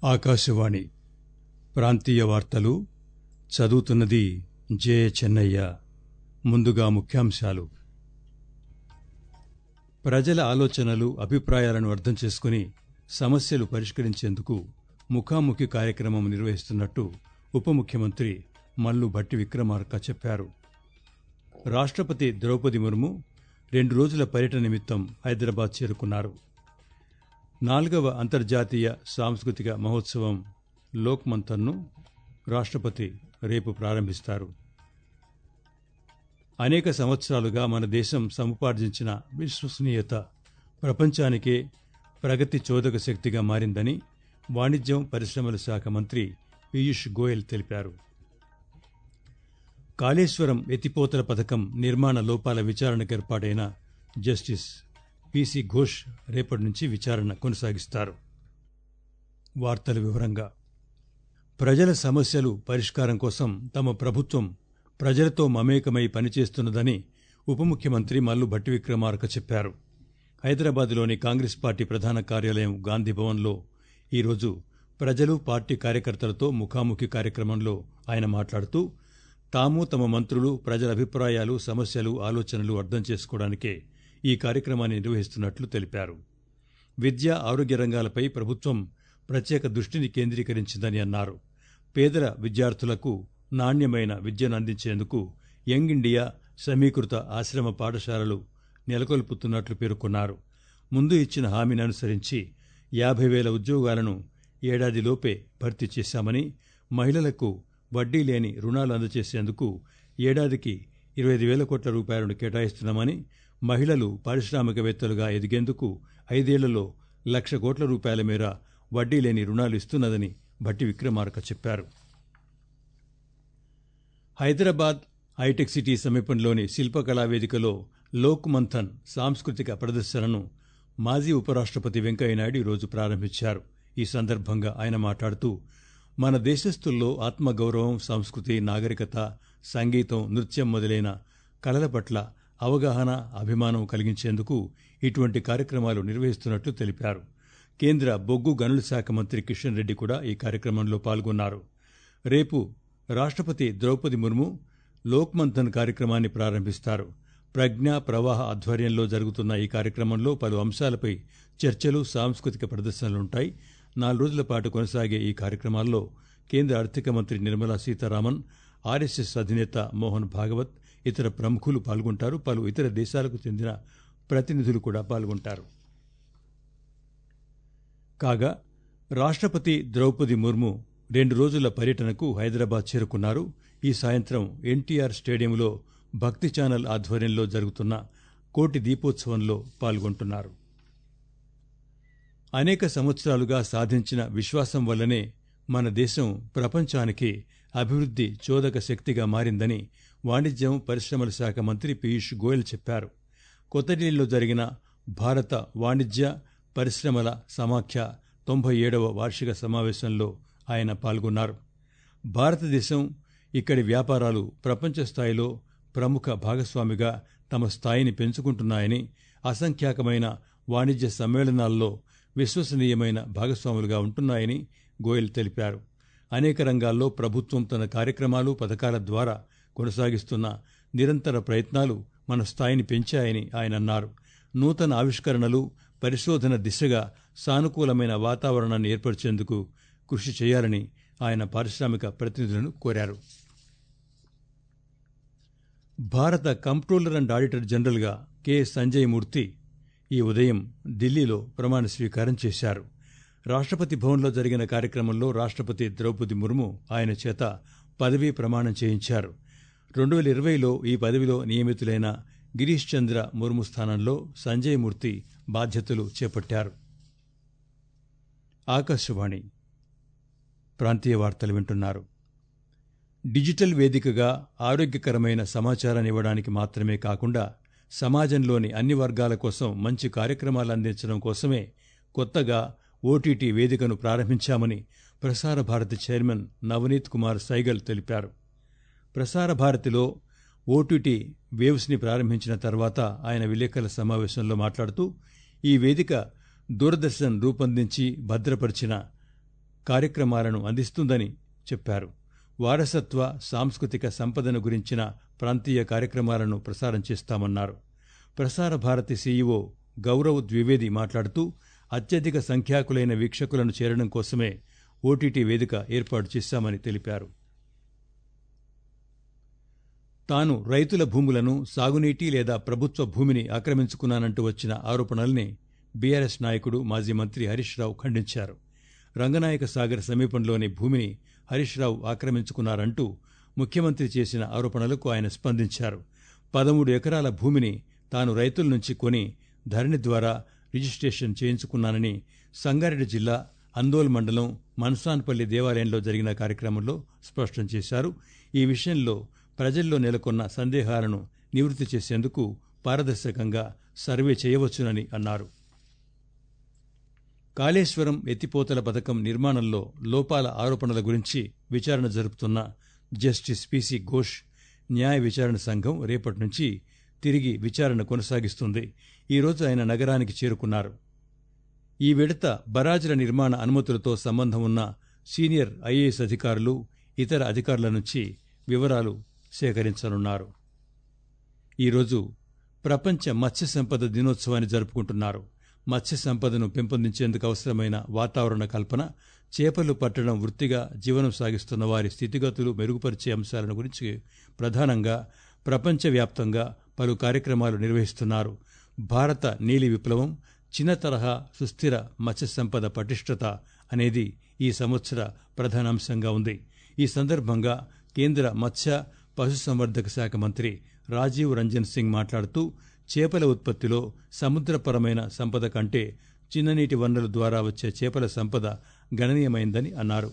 ఆకాశవాణి ప్రాంతీయ వార్తలు చదువుతున్నది జే చెన్నయ్య ముందుగా ముఖ్యాంశాలు ప్రజల ఆలోచనలు అభిప్రాయాలను అర్థం చేసుకుని సమస్యలు పరిష్కరించేందుకు ముఖాముఖి కార్యక్రమం నిర్వహిస్తున్నట్టు ఉప ముఖ్యమంత్రి మల్లు భట్టి విక్రమార్క చెప్పారు రాష్ట్రపతి ద్రౌపది ముర్ము రెండు రోజుల పర్యటన నిమిత్తం హైదరాబాద్ చేరుకున్నారు నాలుగవ అంతర్జాతీయ సాంస్కృతిక మహోత్సవం లోక్ మంథన్ను రాష్ట్రపతి రేపు ప్రారంభిస్తారు అనేక సంవత్సరాలుగా మన దేశం సముపార్జించిన విశ్వసనీయత ప్రపంచానికే ప్రగతి చోదక శక్తిగా మారిందని వాణిజ్యం పరిశ్రమల శాఖ మంత్రి పీయూష్ గోయల్ తెలిపారు కాళేశ్వరం ఎత్తిపోతల పథకం నిర్మాణ లోపాల విచారణకు ఏర్పాటైన జస్టిస్ పిసి ఘోష్ రేపటి నుంచి విచారణ కొనసాగిస్తారు వార్తల వివరంగా ప్రజల సమస్యలు పరిష్కారం కోసం తమ ప్రభుత్వం ప్రజలతో మమేకమై పనిచేస్తున్నదని ఉప ముఖ్యమంత్రి మల్లు భట్టి విక్రమార్క చెప్పారు హైదరాబాద్లోని కాంగ్రెస్ పార్టీ ప్రధాన కార్యాలయం గాంధీ భవన్లో ఈరోజు ప్రజలు పార్టీ కార్యకర్తలతో ముఖాముఖి కార్యక్రమంలో ఆయన మాట్లాడుతూ తాము తమ మంత్రులు ప్రజల అభిప్రాయాలు సమస్యలు ఆలోచనలు అర్థం చేసుకోవడానికే ఈ కార్యక్రమాన్ని నిర్వహిస్తున్నట్లు తెలిపారు విద్య ఆరోగ్య రంగాలపై ప్రభుత్వం ప్రత్యేక దృష్టిని కేంద్రీకరించిందని అన్నారు పేదల విద్యార్థులకు నాణ్యమైన విద్యను అందించేందుకు యంగ్ ఇండియా సమీకృత ఆశ్రమ పాఠశాలలు నెలకొల్పుతున్నట్లు పేర్కొన్నారు ముందు ఇచ్చిన హామీని అనుసరించి యాభై వేల ఉద్యోగాలను ఏడాదిలోపే భర్తీ చేశామని మహిళలకు వడ్డీ లేని రుణాలు అందజేసేందుకు ఏడాదికి ఇరవై ఐదు వేల కోట్ల రూపాయలను కేటాయిస్తున్నామని మహిళలు పారిశ్రామికవేత్తలుగా ఎదిగేందుకు ఐదేళ్లలో లక్ష కోట్ల రూపాయల మేర వడ్డీ లేని రుణాలు ఇస్తున్నదని భట్టి విక్రమార్క చెప్పారు హైదరాబాద్ హైటెక్ సిటీ సమీపంలోని శిల్పకళా వేదికలో లోక్ మంథన్ సాంస్కృతిక ప్రదర్శనను మాజీ ఉపరాష్ట్రపతి వెంకయ్యనాయుడు ఈరోజు ప్రారంభించారు ఈ సందర్భంగా ఆయన మాట్లాడుతూ మన దేశస్థుల్లో ఆత్మగౌరవం సంస్కృతి నాగరికత సంగీతం నృత్యం మొదలైన కళల పట్ల అవగాహన అభిమానం కలిగించేందుకు ఇటువంటి కార్యక్రమాలు నిర్వహిస్తున్నట్లు తెలిపారు కేంద్ర బొగ్గు గనుల శాఖ మంత్రి కిషన్ రెడ్డి కూడా ఈ కార్యక్రమంలో పాల్గొన్నారు రేపు రాష్ట్రపతి ద్రౌపది ముర్ము లోక్ మంథన్ కార్యక్రమాన్ని ప్రారంభిస్తారు ప్రజ్ఞా ప్రవాహ ఆధ్వర్యంలో జరుగుతున్న ఈ కార్యక్రమంలో పలు అంశాలపై చర్చలు సాంస్కృతిక ప్రదర్శనలుంటాయి నాలుగు రోజుల పాటు కొనసాగే ఈ కార్యక్రమాల్లో కేంద్ర ఆర్థిక మంత్రి నిర్మలా సీతారామన్ ఆర్ఎస్ఎస్ అధినేత మోహన్ భాగవత్ ఇతర ప్రముఖులు పాల్గొంటారు పలు ఇతర దేశాలకు చెందిన ప్రతినిధులు కూడా పాల్గొంటారు కాగా రాష్ట్రపతి ద్రౌపది ముర్ము రెండు రోజుల పర్యటనకు హైదరాబాద్ చేరుకున్నారు ఈ సాయంత్రం ఎన్టీఆర్ స్టేడియంలో భక్తి ఛానల్ ఆధ్వర్యంలో జరుగుతున్న కోటి దీపోత్సవంలో పాల్గొంటున్నారు అనేక సంవత్సరాలుగా సాధించిన విశ్వాసం వల్లనే మన దేశం ప్రపంచానికి అభివృద్ది చోదక శక్తిగా మారిందని వాణిజ్యం పరిశ్రమల శాఖ మంత్రి పీయూష్ గోయల్ చెప్పారు కొత్త ఢిల్లీలో జరిగిన భారత వాణిజ్య పరిశ్రమల సమాఖ్య తొంభై ఏడవ వార్షిక సమావేశంలో ఆయన పాల్గొన్నారు భారతదేశం ఇక్కడి వ్యాపారాలు ప్రపంచ స్థాయిలో ప్రముఖ భాగస్వామిగా తమ స్థాయిని పెంచుకుంటున్నాయని అసంఖ్యాకమైన వాణిజ్య సమ్మేళనాల్లో విశ్వసనీయమైన భాగస్వాములుగా ఉంటున్నాయని గోయల్ తెలిపారు అనేక రంగాల్లో ప్రభుత్వం తన కార్యక్రమాలు పథకాల ద్వారా కొనసాగిస్తున్న నిరంతర ప్రయత్నాలు మన స్థాయిని పెంచాయని ఆయన అన్నారు నూతన ఆవిష్కరణలు పరిశోధన దిశగా సానుకూలమైన వాతావరణాన్ని ఏర్పరిచేందుకు కృషి చేయాలని ఆయన పారిశ్రామిక ప్రతినిధులను కోరారు భారత కంప్ట్రోలర్ అండ్ ఆడిటర్ జనరల్గా కె సంజయ్ మూర్తి ఈ ఉదయం ఢిల్లీలో ప్రమాణ స్వీకారం చేశారు రాష్ట్రపతి భవన్లో జరిగిన కార్యక్రమంలో రాష్ట్రపతి ద్రౌపది ముర్ము ఆయన చేత పదవీ ప్రమాణం చేయించారు రెండు వేల ఇరవైలో ఈ పదవిలో నియమితులైన గిరీష్ చంద్ర ముర్ము స్థానంలో సంజయ్ మూర్తి బాధ్యతలు చేపట్టారు ఆకాశవాణి ప్రాంతీయ వార్తలు వింటున్నారు డిజిటల్ వేదికగా ఆరోగ్యకరమైన సమాచారాన్ని ఇవ్వడానికి మాత్రమే కాకుండా సమాజంలోని అన్ని వర్గాల కోసం మంచి కార్యక్రమాలు అందించడం కోసమే కొత్తగా ఓటీటీ వేదికను ప్రారంభించామని ప్రసార భారతి చైర్మన్ నవనీత్ కుమార్ సైగల్ తెలిపారు ప్రసార భారతిలో ఓటీటీ వేవ్స్ని ప్రారంభించిన తర్వాత ఆయన విలేకరుల సమావేశంలో మాట్లాడుతూ ఈ వేదిక దూరదర్శన్ రూపొందించి భద్రపరిచిన కార్యక్రమాలను అందిస్తుందని చెప్పారు వారసత్వ సాంస్కృతిక సంపదను గురించిన ప్రాంతీయ కార్యక్రమాలను ప్రసారం చేస్తామన్నారు ప్రసార భారతి సీఈఓ గౌరవ్ ద్వివేది మాట్లాడుతూ అత్యధిక సంఖ్యాకులైన వీక్షకులను చేరడం కోసమే ఓటీటీ వేదిక ఏర్పాటు చేశామని తెలిపారు తాను రైతుల భూములను సాగునీటి లేదా ప్రభుత్వ భూమిని ఆక్రమించుకున్నానంటూ వచ్చిన ఆరోపణల్ని బీఆర్ఎస్ నాయకుడు మాజీ మంత్రి హరీష్ రావు ఖండించారు రంగనాయక సాగర్ సమీపంలోని భూమిని హరీష్ రావు ఆక్రమించుకున్నారంటూ ముఖ్యమంత్రి చేసిన ఆరోపణలకు ఆయన స్పందించారు పదమూడు ఎకరాల భూమిని తాను రైతుల నుంచి కొని ధరణి ద్వారా రిజిస్ట్రేషన్ చేయించుకున్నానని సంగారెడ్డి జిల్లా అందోల్ మండలం మన్సాన్పల్లి దేవాలయంలో జరిగిన కార్యక్రమంలో స్పష్టం చేశారు ఈ విషయంలో ప్రజల్లో నెలకొన్న సందేహాలను నివృత్తి చేసేందుకు పారదర్శకంగా సర్వే చేయవచ్చునని అన్నారు కాళేశ్వరం ఎత్తిపోతల పథకం నిర్మాణంలో లోపాల ఆరోపణల గురించి విచారణ జరుపుతున్న జస్టిస్ పిసి ఘోష్ న్యాయ విచారణ సంఘం రేపటి నుంచి తిరిగి విచారణ కొనసాగిస్తుంది ఈరోజు ఆయన నగరానికి చేరుకున్నారు ఈ విడత బరాజుల నిర్మాణ అనుమతులతో సంబంధం ఉన్న సీనియర్ ఐఏఎస్ అధికారులు ఇతర అధికారుల నుంచి వివరాలు సేకరించనున్నారు ఈరోజు ప్రపంచ మత్స్య సంపద దినోత్సవాన్ని జరుపుకుంటున్నారు మత్స్య సంపదను పెంపొందించేందుకు అవసరమైన వాతావరణ కల్పన చేపలు పట్టడం వృత్తిగా జీవనం సాగిస్తున్న వారి స్థితిగతులు మెరుగుపరిచే అంశాలను గురించి ప్రధానంగా ప్రపంచవ్యాప్తంగా పలు కార్యక్రమాలు నిర్వహిస్తున్నారు భారత నీలి విప్లవం చిన్న తరహా సుస్థిర మత్స్య సంపద పటిష్టత అనేది ఈ సంవత్సర ప్రధానాంశంగా ఉంది ఈ సందర్భంగా కేంద్ర మత్స్య పశుసంవర్ధక శాఖ మంత్రి రాజీవ్ రంజన్ సింగ్ మాట్లాడుతూ చేపల ఉత్పత్తిలో సముద్రపరమైన సంపద కంటే చిన్ననీటి వనరుల ద్వారా వచ్చే చేపల సంపద గణనీయమైందని అన్నారు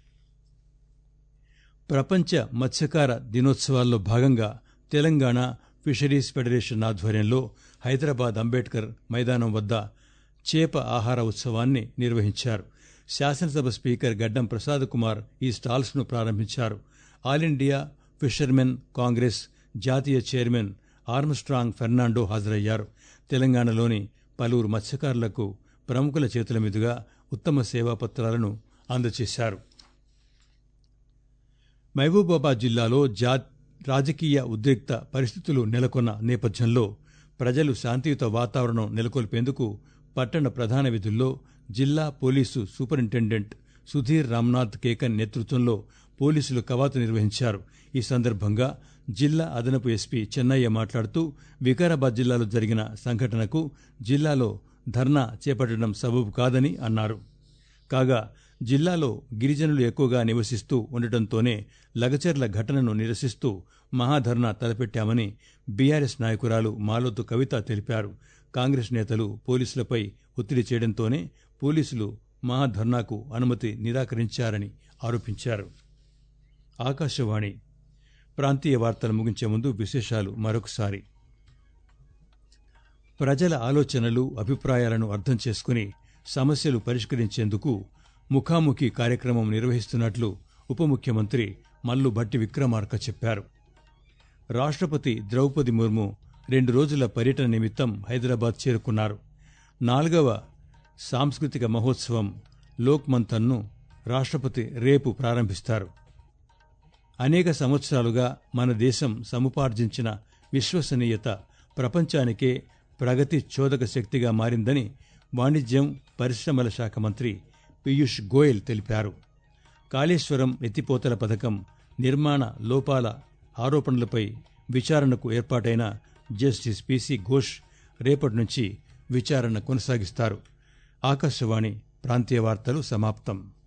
ప్రపంచ మత్స్యకార దినోత్సవాల్లో భాగంగా తెలంగాణ ఫిషరీస్ ఫెడరేషన్ ఆధ్వర్యంలో హైదరాబాద్ అంబేద్కర్ మైదానం వద్ద చేప ఆహార ఉత్సవాన్ని నిర్వహించారు శాసనసభ స్పీకర్ గడ్డం ప్రసాద్ కుమార్ ఈ స్టాల్స్ ను ప్రారంభించారు ఆల్ ఇండియా ఫిషర్మెన్ కాంగ్రెస్ జాతీయ చైర్మన్ ఆర్మ్స్ట్రాంగ్ ఫెర్నాండో హాజరయ్యారు తెలంగాణలోని పలువురు మత్స్యకారులకు ప్రముఖుల చేతుల మీదుగా ఉత్తమ సేవా పత్రాలను అందజేశారు మహబూబాబాద్ జిల్లాలో జా రాజకీయ ఉద్రిక్త పరిస్థితులు నెలకొన్న నేపథ్యంలో ప్రజలు శాంతియుత వాతావరణం నెలకొల్పేందుకు పట్టణ ప్రధాన విధుల్లో జిల్లా పోలీసు సూపరింటెండెంట్ సుధీర్ రామ్నాథ్ కేకన్ నేతృత్వంలో పోలీసులు కవాతు నిర్వహించారు ఈ సందర్భంగా జిల్లా అదనపు ఎస్పీ చెన్నయ్య మాట్లాడుతూ వికారాబాద్ జిల్లాలో జరిగిన సంఘటనకు జిల్లాలో ధర్నా చేపట్టడం సబబు కాదని అన్నారు కాగా జిల్లాలో గిరిజనులు ఎక్కువగా నివసిస్తూ ఉండటంతోనే లగచర్ల ఘటనను నిరసిస్తూ మహాధర్నా తలపెట్టామని బీఆర్ఎస్ నాయకురాలు మాలోతు కవిత తెలిపారు కాంగ్రెస్ నేతలు పోలీసులపై ఒత్తిడి చేయడంతోనే పోలీసులు మహాధర్నాకు అనుమతి నిరాకరించారని ఆరోపించారు ఆకాశవాణి ప్రాంతీయ వార్తలు ముగించే ముందు విశేషాలు మరొకసారి ప్రజల ఆలోచనలు అభిప్రాయాలను అర్థం చేసుకుని సమస్యలు పరిష్కరించేందుకు ముఖాముఖి కార్యక్రమం నిర్వహిస్తున్నట్లు ఉప ముఖ్యమంత్రి మల్లు భట్టి విక్రమార్క చెప్పారు రాష్ట్రపతి ద్రౌపది ముర్ము రెండు రోజుల పర్యటన నిమిత్తం హైదరాబాద్ చేరుకున్నారు నాలుగవ సాంస్కృతిక మహోత్సవం లోక్ మంథన్ను రాష్ట్రపతి రేపు ప్రారంభిస్తారు అనేక సంవత్సరాలుగా మన దేశం సముపార్జించిన విశ్వసనీయత ప్రపంచానికే ప్రగతి చోదక శక్తిగా మారిందని వాణిజ్యం పరిశ్రమల శాఖ మంత్రి పీయూష్ గోయల్ తెలిపారు కాళేశ్వరం ఎత్తిపోతల పథకం నిర్మాణ లోపాల ఆరోపణలపై విచారణకు ఏర్పాటైన జస్టిస్ పిసి ఘోష్ రేపటి నుంచి విచారణ కొనసాగిస్తారు ఆకాశవాణి ప్రాంతీయ వార్తలు సమాప్తం